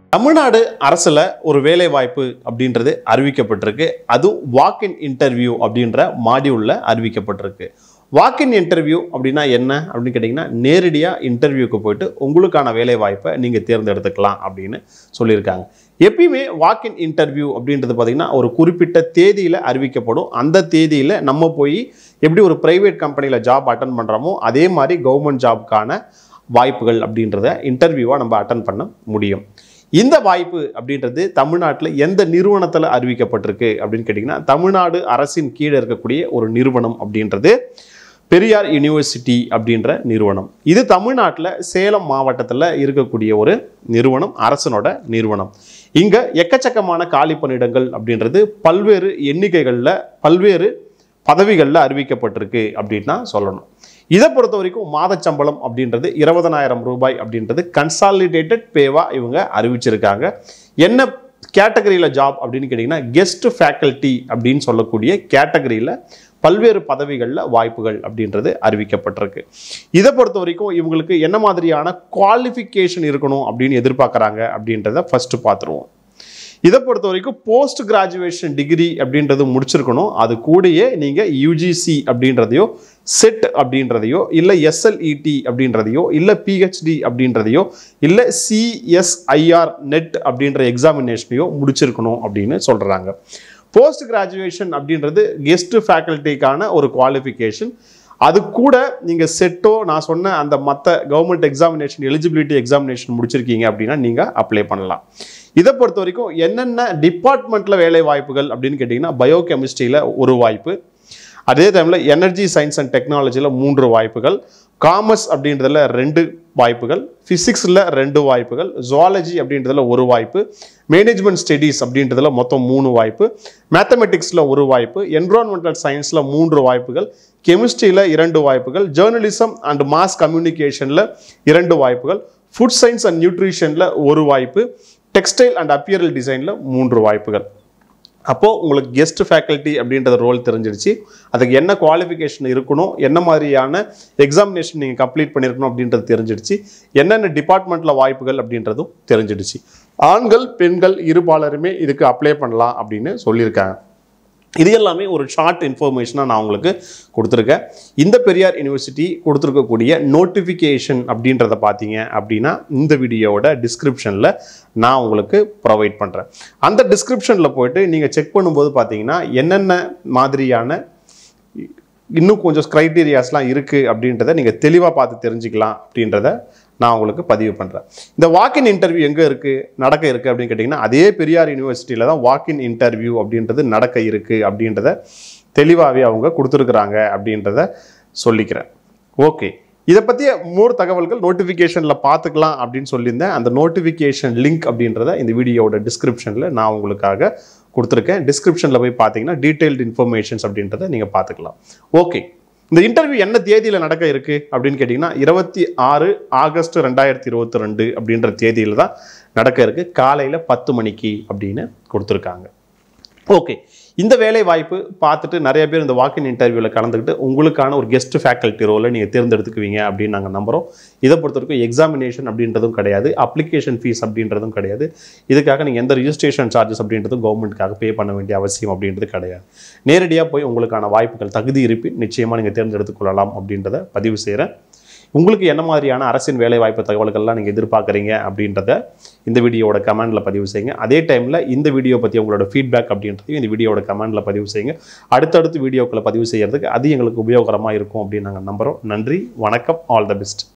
தமிழ்நாடு அரசுல ஒரு வேலை வாய்ப்பு அப்படின்றது அறிவிக்கப்பட்டிருக்கு அதுவும் வாக் இன் இன்டர்வியூ அப்படின்ற மாடியூல்ல அறிவிக்கப்பட்டிருக்கு வாக் இன் இன்டர்வியூ அப்படின்னா என்ன அப்படின்னு கேட்டிங்கன்னா நேரடியாக இன்டர்வியூக்கு போயிட்டு உங்களுக்கான வேலை வாய்ப்பை நீங்கள் தேர்ந்தெடுத்துக்கலாம் அப்படின்னு சொல்லியிருக்காங்க எப்பயுமே வாக் இன் இன்டர்வியூ அப்படின்றது பார்த்திங்கன்னா ஒரு குறிப்பிட்ட தேதியில் அறிவிக்கப்படும் அந்த தேதியில் நம்ம போய் எப்படி ஒரு ப்ரைவேட் கம்பெனியில் ஜாப் அட்டன் பண்ணுறோமோ அதே மாதிரி கவர்மெண்ட் ஜாப்க்கான வாய்ப்புகள் அப்படின்றத இன்டர்வியூவாக நம்ம அட்டன் பண்ண முடியும் இந்த வாய்ப்பு அப்படின்றது தமிழ்நாட்டில் எந்த நிறுவனத்தில் அறிவிக்கப்பட்டிருக்கு அப்படின்னு கேட்டிங்கன்னா தமிழ்நாடு அரசின் கீழே இருக்கக்கூடிய ஒரு நிறுவனம் அப்படின்றது பெரியார் யூனிவர்சிட்டி அப்படின்ற நிறுவனம் இது தமிழ்நாட்டில் சேலம் மாவட்டத்தில் இருக்கக்கூடிய ஒரு நிறுவனம் அரசனோட நிறுவனம் இங்கே எக்கச்சக்கமான காலி பணியிடங்கள் அப்படின்றது பல்வேறு எண்ணிக்கைகளில் பல்வேறு பதவிகளில் அறிவிக்கப்பட்டிருக்கு அப்படின்னு தான் சொல்லணும் இதை பொறுத்த வரைக்கும் மாதச்சம்பளம் அப்படின்றது இருபதனாயிரம் ரூபாய் அப்படின்றது கன்சாலிடேட்டட் பேவா இவங்க அறிவிச்சிருக்காங்க என்ன கேட்டகரியில் ஜாப் அப்படின்னு கேட்டிங்கன்னா கெஸ்ட் ஃபேக்கல்ட்டி அப்படின்னு சொல்லக்கூடிய கேட்டகரியில் பல்வேறு பதவிகளில் வாய்ப்புகள் அப்படின்றது அறிவிக்கப்பட்டிருக்கு இதை பொறுத்த வரைக்கும் இவங்களுக்கு என்ன மாதிரியான குவாலிஃபிகேஷன் இருக்கணும் அப்படின்னு எதிர்பார்க்குறாங்க அப்படின்றத ஃபஸ்ட்டு பார்த்துருவோம் இதை பொறுத்த வரைக்கும் போஸ்ட் கிராஜுவேஷன் டிகிரி அப்படின்றது முடிச்சிருக்கணும் அது கூடயே நீங்கள் யூஜிசி அப்படின்றதையோ செட் அப்படின்றதையோ இல்லை எஸ்எல்இடி அப்படின்றதையோ இல்லை பிஹெச்டி அப்படின்றதையோ இல்லை சிஎஸ்ஐஆர் நெட் அப்படின்ற எக்ஸாமினேஷனையோ முடிச்சிருக்கணும் அப்படின்னு சொல்கிறாங்க போஸ்ட் கிராஜுவேஷன் அப்படின்றது கெஸ்ட் ஃபேக்கல்ட்டிக்கான ஒரு குவாலிஃபிகேஷன் அது கூட நீங்கள் செட்டோ நான் சொன்ன அந்த மற்ற கவர்மெண்ட் எக்ஸாமினேஷன் எலிஜிபிலிட்டி எக்ஸாமினேஷன் முடிச்சிருக்கீங்க அப்படின்னா நீங்கள் அப்ளை பண்ணலாம் இதை பொறுத்த வரைக்கும் என்னென்ன டிபார்ட்மெண்ட்டில் வேலை வாய்ப்புகள் அப்படின்னு கேட்டிங்கன்னா பயோ கெமிஸ்ட்ரியில் ஒரு வாய்ப்பு அதே டைமில் எனர்ஜி சயின்ஸ் அண்ட் டெக்னாலஜியில் மூன்று வாய்ப்புகள் காமர்ஸ் அப்படின்றதுல ரெண்டு வாய்ப்புகள் ஃபிசிக்ஸில் ரெண்டு வாய்ப்புகள் ஜுவாலஜி அப்படின்றதுல ஒரு வாய்ப்பு மேனேஜ்மெண்ட் ஸ்டடீஸ் அப்படின்றதுல மொத்தம் மூணு வாய்ப்பு மேத்தமெட்டிக்ஸில் ஒரு வாய்ப்பு என்விரான்மெண்டல் சயின்ஸில் மூன்று வாய்ப்புகள் கெமிஸ்ட்ரியில் இரண்டு வாய்ப்புகள் ஜேர்னலிசம் அண்ட் மாஸ் கம்யூனிகேஷனில் இரண்டு வாய்ப்புகள் ஃபுட் சயின்ஸ் அண்ட் நியூட்ரிஷனில் ஒரு வாய்ப்பு டெக்ஸ்டைல் அண்ட் அப்பியரல் டிசைனில் மூன்று வாய்ப்புகள் அப்போது உங்களுக்கு கெஸ்ட் ஃபேக்கல்ட்டி அப்படின்றத ரோல் தெரிஞ்சிருச்சு அதுக்கு என்ன குவாலிஃபிகேஷன் இருக்கணும் என்ன மாதிரியான எக்ஸாமினேஷன் நீங்கள் கம்ப்ளீட் பண்ணியிருக்கணும் அப்படின்றது தெரிஞ்சிடுச்சு என்னென்ன டிபார்ட்மெண்ட்டில் வாய்ப்புகள் அப்படின்றதும் தெரிஞ்சிடுச்சு ஆண்கள் பெண்கள் இருபாலருமே இதுக்கு அப்ளை பண்ணலாம் அப்படின்னு சொல்லியிருக்காங்க இது எல்லாமே ஒரு ஷார்ட் இன்ஃபர்மேஷனாக நான் உங்களுக்கு கொடுத்துருக்கேன் இந்த பெரியார் யூனிவர்சிட்டி கொடுத்துருக்கக்கூடிய நோட்டிஃபிகேஷன் அப்படின்றத பார்த்தீங்க அப்படின்னா இந்த வீடியோவோட டிஸ்கிரிப்ஷனில் நான் உங்களுக்கு ப்ரொவைட் பண்ணுறேன் அந்த டிஸ்கிரிப்ஷனில் போயிட்டு நீங்கள் செக் பண்ணும்போது பார்த்தீங்கன்னா என்னென்ன மாதிரியான இன்னும் கொஞ்சம் க்ரைட்டீரியாஸ்லாம் இருக்குது அப்படின்றத நீங்கள் தெளிவாக பார்த்து தெரிஞ்சுக்கலாம் அப்படின்றத நான் உங்களுக்கு பதிவு பண்ணுறேன் இந்த வாக்கின் இன்டர்வியூ எங்கே இருக்குது நடக்க இருக்குது அப்படின்னு கேட்டிங்கன்னா அதே பெரியார் யூனிவர்சிட்டியில் தான் வாக்கின் இன்டர்வியூ அப்படின்றது நடக்க இருக்குது அப்படின்றத தெளிவாகவே அவங்க கொடுத்துருக்குறாங்க அப்படின்றத சொல்லிக்கிறேன் ஓகே இதை பற்றிய மோர் தகவல்கள் நோட்டிஃபிகேஷனில் பார்த்துக்கலாம் அப்படின்னு சொல்லியிருந்தேன் அந்த நோட்டிஃபிகேஷன் லிங்க் அப்படின்றத இந்த வீடியோவோட டிஸ்கிரிப்ஷனில் நான் உங்களுக்காக கொடுத்துருக்கேன் டிஸ்கிரிப்ஷனில் போய் பார்த்தீங்கன்னா டீட்டெயில்டு இன்ஃபர்மேஷன்ஸ் அப்படின்றத நீங்கள் பார்த்துக்கலாம் ஓகே இந்த இன்டர்வியூ என்ன தேதியில் நடக்க இருக்குது அப்படின்னு கேட்டிங்கன்னா இருபத்தி ஆறு ஆகஸ்ட் ரெண்டாயிரத்தி இருபத்தி ரெண்டு அப்படின்ற தேதியில் தான் நடக்க இருக்குது காலையில் பத்து மணிக்கு அப்படின்னு கொடுத்துருக்காங்க ஓகே இந்த வேலை வாய்ப்பு பார்த்துட்டு நிறைய பேர் இந்த வாக்கின் இன்டர்வியூவில் கலந்துக்கிட்டு உங்களுக்கான ஒரு கெஸ்ட் ஃபேக்கல்ட்டி ரோலை நீங்கள் தேர்ந்தெடுத்துக்குவீங்க அப்படின்னு நாங்கள் நம்புகிறோம் இதை பொறுத்த வரைக்கும் எக்ஸாமினேஷன் அப்படின்றதும் கிடையாது அப்ளிகேஷன் ஃபீஸ் அப்படின்றதும் கிடையாது இதுக்காக நீங்கள் எந்த ரிஜிஸ்ட்ரேஷன் சார்ஜஸ் அப்படின்றதும் கவர்மெண்ட்டுக்காக பே பண்ண வேண்டிய அவசியம் அப்படின்றது கிடையாது நேரடியாக போய் உங்களுக்கான வாய்ப்புகள் தகுதி இருப்பின் நிச்சயமாக நீங்கள் தேர்ந்தெடுத்துக் கொள்ளலாம் அப்படின்றத பதிவு செய்கிறேன் உங்களுக்கு என்ன மாதிரியான அரசின் வேலைவாய்ப்பு தகவல்கள்லாம் நீங்கள் எதிர்பார்க்குறீங்க அப்படின்றத இந்த வீடியோவோட கமெண்டில் பதிவு செய்யுங்க அதே டைமில் இந்த வீடியோ பற்றி உங்களோட ஃபீட்பேக் அப்படின்றதையும் இந்த வீடியோவோட கமெண்டில் பதிவு செய்யுங்க அடுத்தடுத்து வீடியோக்களை பதிவு செய்யறதுக்கு அது எங்களுக்கு உபயோகரமாக இருக்கும் அப்படின்னு நாங்கள் நம்புகிறோம் நன்றி வணக்கம் ஆல் த பெஸ்ட்